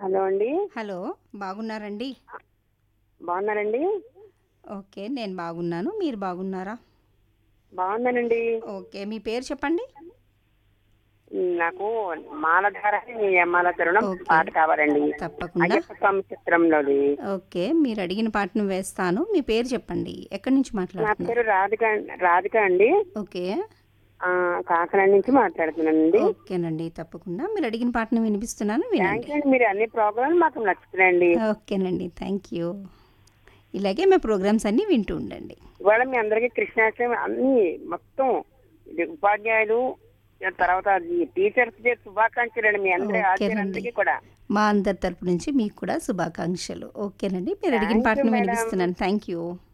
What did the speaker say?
Hello అండి hello బాగున్నారండి బాగున్నారండి ఓకే నేను బాగున్నాను మీరు బాగున్నారా బాగున్నానండి ఓకే మీ పేరు చెప్పండి నాకు మాలధార మీ అమ్మాల తరుణం ఓకే. పాట కావాలండి తప్పకుండా అయ్యప్ప స్వామి చిత్రంలోది ఓకే మీరు అడిగిన పాటను వేస్తాను మీ పేరు చెప్పండి ఎక్కడి నుంచి నా మాట్లాడుతున్నారు పేరు రాధిక రాధిక అండి ఓకే ఆ, కాకినాడ నుంచి మాట్లాడుతున్నానండి ఓకేనండి తప్పకుండా మీరు అడిగిన పాటను వినిపిస్తున్నాను థ్యాంక్ వినండి యూ అండి మీరు అన్ని ప్రోగ్రామ్ మాకు నచ్చుతున్నాయండి ఓకేనండి థ్యాంక్ యూ ఇలాగే మా ప్రోగ్రామ్స్ అన్నీ వింటూ ఉండండి ఇవాళ మీ అందరికీ కృష్ణాష్టమి అన్ని మొత్తం ఇది ఉపాధ్యాయులు తర్వాత అది టీచర్స్ డే శుభాకాంక్షలు అండి మీ అందరి ఓకేనండి. ఆచార్యులందరికీ కూడా మా అందరి తరపు నుంచి మీకు కూడా శుభాకాంక్షలు ఓకేనండి మీరు అడిగిన Thank you, పాటను madam. వినిపిస్తున్నాను థ్యాంక్ యూ